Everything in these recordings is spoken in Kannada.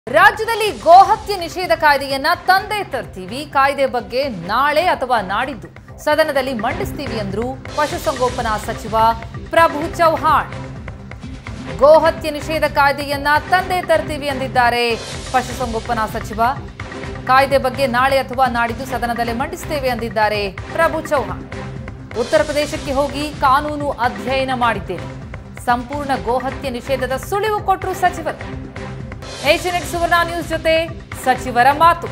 ರಾಜ್ಯದಲ್ಲಿ ಗೋಹತ್ಯೆ ನಿಷೇಧ ಕಾಯ್ದೆಯನ್ನ ತಂದೆ ತರ್ತೀವಿ ಕಾಯ್ದೆ ಬಗ್ಗೆ ನಾಳೆ ಅಥವಾ ನಾಡಿದ್ದು ಸದನದಲ್ಲಿ ಮಂಡಿಸ್ತೀವಿ ಎಂದ್ರು ಪಶುಸಂಗೋಪನಾ ಸಚಿವ ಪ್ರಭು ಚೌಹಾಣ್ ಗೋಹತ್ಯೆ ನಿಷೇಧ ಕಾಯ್ದೆಯನ್ನ ತಂದೆ ತರ್ತೀವಿ ಎಂದಿದ್ದಾರೆ ಪಶುಸಂಗೋಪನಾ ಸಚಿವ ಕಾಯ್ದೆ ಬಗ್ಗೆ ನಾಳೆ ಅಥವಾ ನಾಡಿದ್ದು ಸದನದಲ್ಲಿ ಮಂಡಿಸ್ತೇವೆ ಎಂದಿದ್ದಾರೆ ಪ್ರಭು ಚೌಹಾಣ್ ಉತ್ತರ ಪ್ರದೇಶಕ್ಕೆ ಹೋಗಿ ಕಾನೂನು ಅಧ್ಯಯನ ಮಾಡಿದ್ದೇನೆ ಸಂಪೂರ್ಣ ಗೋಹತ್ಯೆ ನಿಷೇಧದ ಸುಳಿವು ಕೊಟ್ಟರು ಸಚಿವರು ಏಷ್ಯನೆಟ್ ಸುವರ್ಣ ನ್ಯೂಸ್ ಜೊತೆ ಸಚಿವರ ಮಾತು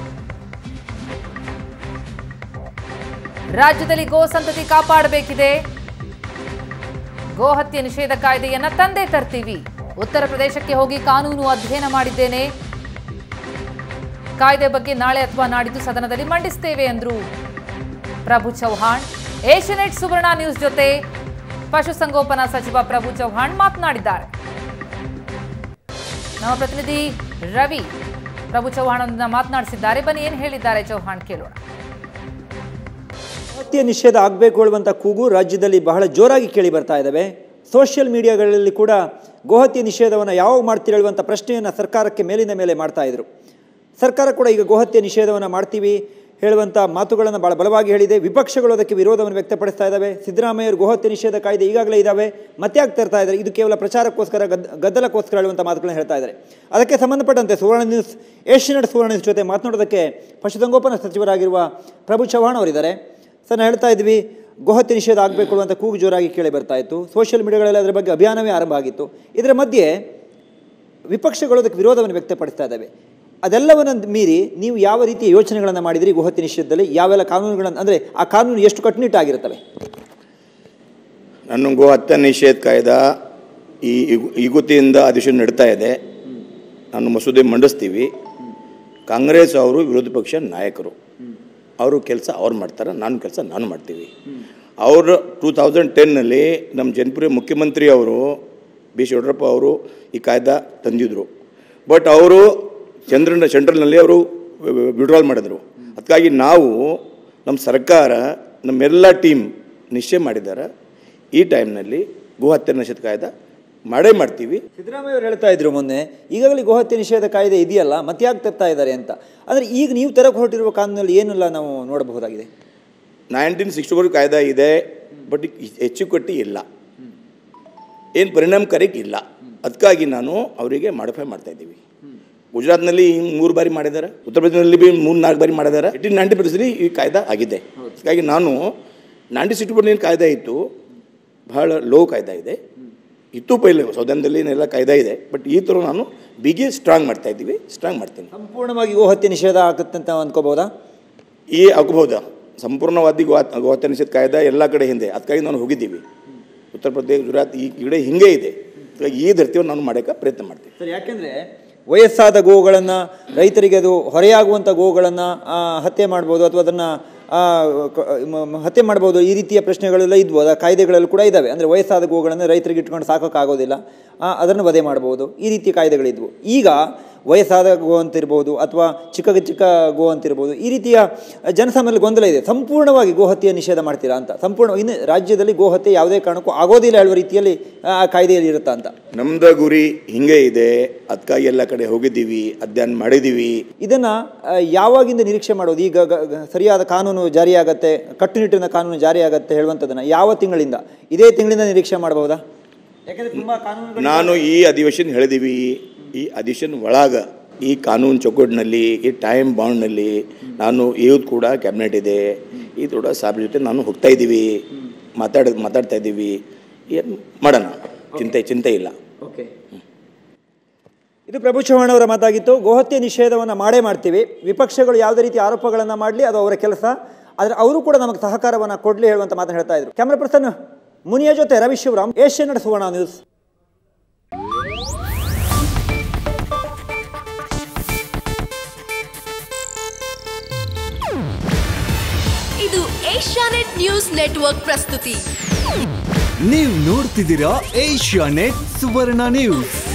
ರಾಜ್ಯದಲ್ಲಿ ಗೋ ಸಂತತಿ ಕಾಪಾಡಬೇಕಿದೆ ಗೋಹತ್ಯೆ ನಿಷೇಧ ಕಾಯ್ದೆಯನ್ನ ತಂದೆ ತರ್ತೀವಿ ಉತ್ತರ ಪ್ರದೇಶಕ್ಕೆ ಹೋಗಿ ಕಾನೂನು ಅಧ್ಯಯನ ಮಾಡಿದ್ದೇನೆ ಕಾಯ್ದೆ ಬಗ್ಗೆ ನಾಳೆ ಅಥವಾ ನಾಡಿದ್ದು ಸದನದಲ್ಲಿ ಮಂಡಿಸ್ತೇವೆ ಎಂದ್ರು ಪ್ರಭು ಚೌಹಾಣ್ ಏಷ್ಯನೆಟ್ ಸುವರ್ಣ ನ್ಯೂಸ್ ಜೊತೆ ಪಶುಸಂಗೋಪನಾ ಸಚಿವ ಪ್ರಭು ಚೌಹಾಣ್ ಮಾತನಾಡಿದ್ದಾರೆ ನಮ್ಮ ಪ್ರತಿನಿಧಿ ರವಿ ಪ್ರಭು ಚೌಹಾಣ್ ಅವರನ್ನ ಮಾತನಾಡಿಸಿದ್ದಾರೆ ಬನ್ನಿ ಏನ್ ಹೇಳಿದ್ದಾರೆ ಚೌಹಾಣ್ ಕೇಳೋಣ ಹತ್ಯೆ ನಿಷೇಧ ಆಗಬೇಕು ಹೇಳುವಂಥ ಕೂಗು ರಾಜ್ಯದಲ್ಲಿ ಬಹಳ ಜೋರಾಗಿ ಕೇಳಿ ಬರ್ತಾ ಇದ್ದಾವೆ ಸೋಷಿಯಲ್ ಮೀಡಿಯಾಗಳಲ್ಲಿ ಕೂಡ ಗೋಹತ್ಯೆ ನಿಷೇಧವನ್ನು ಯಾವಾಗ ಮಾಡ್ತೀರಿ ಹೇಳುವಂಥ ಪ್ರಶ್ನೆಯನ್ನು ಸರ್ಕಾರಕ್ಕೆ ಮೇಲಿನ ಮೇಲೆ ಮಾಡ್ತಾ ಇದ್ರು ಸರ್ಕಾರ ಕೂಡ ಈಗ ಗೋಹತ್ಯೆ ನಿಷೇಧವನ್ನು ಮಾಡ್ತೀವಿ ಹೇಳುವಂಥ ಮಾತುಗಳನ್ನು ಭಾಳ ಬಲವಾಗಿ ಹೇಳಿದೆ ವಿಪಕ್ಷಗಳು ಅದಕ್ಕೆ ವಿರೋಧವನ್ನು ವ್ಯಕ್ತಪಡಿಸ್ತಾ ಇದ್ದಾವೆ ಸಿದ್ದರಾಮಯ್ಯರು ಗೋಹತ್ಯೆ ನಿಷೇಧ ಕಾಯ್ದೆ ಈಗಾಗಲೇ ಇದ್ದಾವೆ ಮತ್ತೆ ಯಾಕೆ ತರ್ತಾ ಇದ್ದಾರೆ ಇದು ಕೇವಲ ಪ್ರಚಾರಕ್ಕೋಸ್ಕರ ಗದ್ ಗದ್ದಲಕ್ಕೋಸ್ಕರ ಹೇಳುವಂಥ ಮಾತುಗಳನ್ನು ಹೇಳ್ತಾ ಇದ್ದಾರೆ ಅದಕ್ಕೆ ಸಂಬಂಧಪಟ್ಟಂತೆ ಸುವರ್ಣ ನ್ಯೂಸ್ ಏಷ್ಯನೆಟ್ ಸುವರ್ಣ ನ್ಯೂಸ್ ಜೊತೆ ಮಾತನಾಡೋದಕ್ಕೆ ಪಶುಸಂಗೋಪನಾ ಸಚಿವರಾಗಿರುವ ಪ್ರಭು ಚವ್ಹಾಣ್ ಅವರಿದ್ದಾರೆ ಸರ್ ನಾನು ಹೇಳ್ತಾ ಇದ್ವಿ ಗೋಹತ್ಯೆ ನಿಷೇಧ ಆಗಬೇಕು ಅಂತ ಕೂಗು ಜೋರಾಗಿ ಕೇಳಿ ಬರ್ತಾ ಇತ್ತು ಸೋಷಿಯಲ್ ಮೀಡಿಯಾಗಳಲ್ಲಿ ಅದರ ಬಗ್ಗೆ ಅಭಿಯಾನವೇ ಆರಂಭ ಆಗಿತ್ತು ಇದರ ಮಧ್ಯೆ ವಿಪಕ್ಷಗಳು ಅದಕ್ಕೆ ವಿರೋಧವನ್ನು ವ್ಯಕ್ತಪಡಿಸ್ತಾ ಇದ್ದಾವೆ ಅದೆಲ್ಲವನ್ನು ಮೀರಿ ನೀವು ಯಾವ ರೀತಿಯ ಯೋಚನೆಗಳನ್ನು ಮಾಡಿದಿರಿ ಗೋಹತ್ಯೆ ನಿಷೇಧದಲ್ಲಿ ಯಾವೆಲ್ಲ ಕಾನೂನುಗಳನ್ನು ಅಂದರೆ ಆ ಕಾನೂನು ಎಷ್ಟು ಕಟ್ಟುನಿಟ್ಟಾಗಿರುತ್ತವೆ ನನ್ನ ಗೋ ಹತ್ಯೆ ನಿಷೇಧ ಕಾಯ್ದೆ ಈ ಇಗು- ಇಗುತಿಯಿಂದ ಅಧಿವೇಶನ ನಡೀತಾ ಇದೆ ನಾನು ಮಸೂದೆ ಮಂಡಿಸ್ತೀವಿ ಕಾಂಗ್ರೆಸ್ ಅವರು ವಿರೋಧ ಪಕ್ಷ ನಾಯಕರು ಅವರು ಕೆಲಸ ಅವ್ರು ಮಾಡ್ತಾರೆ ನಾನು ಕೆಲಸ ನಾನು ಮಾಡ್ತೀವಿ ಅವರು ಟೂ ತೌಸಂಡ್ ಟೆನ್ನಲ್ಲಿ ನಮ್ಮ ಜನಪ್ರಿಯ ಮುಖ್ಯಮಂತ್ರಿ ಅವರು ಬಿ ಸಿ ಯಡಿಯೂರಪ್ಪ ಅವರು ಈ ಕಾಯ್ದೆ ತಂದಿದ್ರು ಬಟ್ ಅವರು ಚಂದ್ರನ ಸೆಂಟ್ರಲ್ನಲ್ಲಿ ಅವರು ವಿಡ್ರಾಲ್ ಮಾಡಿದರು ಅದಕ್ಕಾಗಿ ನಾವು ನಮ್ಮ ಸರ್ಕಾರ ನಮ್ಮೆಲ್ಲ ಟೀಮ್ ನಿಶ್ಚಯ ಮಾಡಿದ್ದಾರೆ ಈ ಟೈಮ್ನಲ್ಲಿ ಗೋಹತ್ಯೆ ನಿಷೇಧ ಕಾಯ್ದೆ ಮಾಡೇ ಮಾಡ್ತೀವಿ ಸಿದ್ದರಾಮಯ್ಯ ಅವರು ಹೇಳ್ತಾ ಇದ್ರು ಮೊನ್ನೆ ಈಗಾಗಲೇ ಗೋಹತ್ಯೆ ನಿಷೇಧ ಕಾಯ್ದೆ ಇದೆಯಲ್ಲ ಮತ್ತೆ ಯಾಕೆ ತರ್ತಾ ಇದ್ದಾರೆ ಅಂತ ಅಂದರೆ ಈಗ ನೀವು ತರಕ್ಕೆ ಹೊರಟಿರುವ ಕಾನೂನಲ್ಲಿ ಏನೆಲ್ಲ ನಾವು ನೋಡಬಹುದಾಗಿದೆ ನೈನ್ಟೀನ್ ಸಿಕ್ಸ್ಟಿ ಫೋರ್ ಕಾಯ್ದೆ ಇದೆ ಬಟ್ ಹೆಚ್ಚು ಕಟ್ಟಿ ಇಲ್ಲ ಏನು ಪರಿಣಾಮಕಾರಿ ಇಲ್ಲ ಅದಕ್ಕಾಗಿ ನಾನು ಅವರಿಗೆ ಮಾಡಿಫೈ ಮಾಡ್ತಾ ಇದ್ದೀವಿ ಗುಜರಾತ್ನಲ್ಲಿ ಮೂರು ಬಾರಿ ಮಾಡಿದ್ದಾರೆ ಉತ್ತರ ಪ್ರದೇಶದಲ್ಲಿ ಬಿ ಮೂರು ನಾಲ್ಕು ಬಾರಿ ಮಾಡಿದ್ದಾರೆ ಏಯ್ಟೀನ್ ನೈಂಟಿ ಪರ್ಸೆಂಟ್ ಈ ಕಾಯ್ದೆ ಆಗಿದೆ ಹಾಗಾಗಿ ನಾನು ನೈಂಟಿ ಸಿಕ್ಸ್ಟಿ ಪರ್ಸೆಂಟ್ ಕಾಯ್ದೆ ಇತ್ತು ಬಹಳ ಲೋ ಕಾಯ್ದೆ ಇದೆ ಇತ್ತು ಪೈಲೆ ಸೌದನದಲ್ಲಿ ಎಲ್ಲ ಕಾಯ್ದೆ ಇದೆ ಬಟ್ ಈ ಥರ ನಾನು ಬಿಗಿ ಸ್ಟ್ರಾಂಗ್ ಮಾಡ್ತಾ ಇದ್ದೀವಿ ಸ್ಟ್ರಾಂಗ್ ಮಾಡ್ತೀನಿ ಸಂಪೂರ್ಣವಾಗಿ ಗೋಹತ್ಯೆ ನಿಷೇಧ ಆಗುತ್ತೆ ಅಂತ ಅಂದ್ಕೋಬಹುದಾ ಈ ಆಗಬಹುದಾ ಸಂಪೂರ್ಣವಾದಿ ಗೋ ಗೋಹತ್ಯೆ ನಿಷೇಧ ಕಾಯ್ದೆ ಎಲ್ಲ ಕಡೆ ಹಿಂದೆ ಅದಕ್ಕಾಗಿ ನಾನು ಹೋಗಿದ್ದೀವಿ ಉತ್ತರ ಪ್ರದೇಶ ಗುಜರಾತ್ ಈ ಕಡೆ ಹಿಂಗೆ ಇದೆ ಹಾಗಾಗಿ ಈ ಧರ್ತಿಯನ್ನು ನಾನು ಮಾಡೋಕ್ಕೆ ಪ್ರಯತ್ನ ಮಾಡ್ತೀನಿ ಸರ್ ಯಾಕೆಂದರೆ ವಯಸ್ಸಾದ ಗೋವುಗಳನ್ನು ರೈತರಿಗೆ ಅದು ಹೊರೆಯಾಗುವಂಥ ಗೋವುಗಳನ್ನು ಹತ್ಯೆ ಮಾಡ್ಬೋದು ಅಥವಾ ಅದನ್ನು ಹತ್ಯೆ ಮಾಡ್ಬೋದು ಈ ರೀತಿಯ ಪ್ರಶ್ನೆಗಳೆಲ್ಲ ಇದ್ವು ಆ ಕಾಯ್ದೆಗಳಲ್ಲೂ ಕೂಡ ಇದ್ದಾವೆ ಅಂದರೆ ವಯಸ್ಸಾದ ಗೋವುಗಳನ್ನು ರೈತರಿಗೆ ಇಟ್ಕೊಂಡು ಸಾಕೋಕ್ಕಾಗೋದಿಲ್ಲ ಆ, ಅದನ್ನು ವಧೆ ಮಾಡ್ಬೋದು ಈ ರೀತಿಯ ಕಾಯ್ದೆಗಳಿದ್ವು ಈಗ ವಯಸ್ಸಾದ ಗೋ ಅಂತಿರ್ಬೋದು ಅಥವಾ ಚಿಕ್ಕ ಚಿಕ್ಕ ಗೋ ಅಂತಿರ್ಬೋದು ಈ ರೀತಿಯ ಜನಸಾಮಾನ್ಯ ಗೊಂದಲ ಇದೆ ಸಂಪೂರ್ಣವಾಗಿ ಗೋಹತ್ಯೆ ನಿಷೇಧ ಮಾಡ್ತೀರಾ ಅಂತ ಸಂಪೂರ್ಣ ಇನ್ನು ರಾಜ್ಯದಲ್ಲಿ ಗೋಹತ್ಯೆ ಯಾವುದೇ ಕಾರಣಕ್ಕೂ ಆಗೋದಿಲ್ಲ ಹೇಳುವ ರೀತಿಯಲ್ಲಿ ಆ ಕಾಯ್ದೆಯಲ್ಲಿ ಇರುತ್ತಾ ಅಂತ ನಮ್ದು ಗುರಿ ಹಿಂಗೆ ಇದೆ ಅದಕ್ಕಾಗಿ ಎಲ್ಲ ಕಡೆ ಹೋಗಿದ್ದೀವಿ ಅಧ್ಯಯನ ಮಾಡಿದ್ದೀವಿ ಇದನ್ನು ಯಾವಾಗಿಂದ ನಿರೀಕ್ಷೆ ಮಾಡೋದು ಈಗ ಗ- ಗ- ಸರಿಯಾದ ಕಾನೂನು ಜಾರಿಯಾಗತ್ತೆ ಕಟ್ಟುನಿಟ್ಟಿನ ಕಾನೂನು ಜಾರಿಯಾಗತ್ತೆ ಹೇಳುವಂಥದ್ದನ್ನು ಯಾವ ತಿಂಗಳಿಂದ ಇದೇ ತಿಂಗಳಿಂದ ನಿರೀಕ್ಷೆ ಮಾಡಬಹುದಾ ಯಾಕಂದರೆ ತುಂಬ ಕಾನೂನು ನಾನು ಈ ಅಧಿವೇಶನ ಹೇಳಿದ್ದೀವಿ ಈ ಅಧಿವೇಶನ ಒಳಗ ಈ ಕಾನೂನು ಚೌಕಟ್ಟಿನಲ್ಲಿ ಈ ಟೈಮ್ ಬಾಂಡ್ನಲ್ಲಿ ನಾನು ಇವ್ದು ಕೂಡ ಕ್ಯಾಬಿನೆಟ್ ಇದೆ ಈ ಕೂಡ ಸಾಹೇಬ್ರ ಜೊತೆ ನಾನು ಹೋಗ್ತಾ ಇದ್ದೀವಿ ಮಾತಾಡ ಮಾತಾಡ್ತಾ ಇದ್ದೀವಿ ಏನು ಮಾಡೋಣ ಚಿಂತೆ ಚಿಂತೆ ಇಲ್ಲ ಓಕೆ ಇದು ಪ್ರಭು ಚೌಹಾಣ್ ಅವರ ಮಾತಾಗಿತ್ತು ಗೋಹತ್ಯೆ ನಿಷೇಧವನ್ನು ಮಾಡೇ ಮಾಡ್ತೀವಿ ವಿಪಕ್ಷಗಳು ಯಾವುದೇ ರೀತಿ ಆರೋಪಗಳನ್ನು ಮಾಡಲಿ ಅದು ಅವರ ಕೆಲಸ ಆದರೆ ಅವರು ಕೂಡ ನಮಗೆ ಸಹಕಾರವನ್ನು ಕೊಡಲಿ ಹೇಳುವಂತ ಮಾತನ್ನು ಹೇಳ್ತಾ ಇದ್ರು ಕ್ಯಾಮ್ರಾ ಪರ್ಸನ್ ಮುನಿಯ ಜೊತೆ ರವಿ ಶಿವರಾಮ್ ಏಷ್ಯನ್ ಸುವರ್ಣ ನ್ಯೂಸ್ ಇದು ಏಷ್ಯಾನೆಟ್ ನ್ಯೂಸ್ ನೆಟ್ವರ್ಕ್ ಪ್ರಸ್ತುತಿ ನೀವು ನೋಡ್ತಿದ್ದೀರಾ ಏಷ್ಯಾ ನೆಟ್ ಸುವರ್ಣ ನ್ಯೂಸ್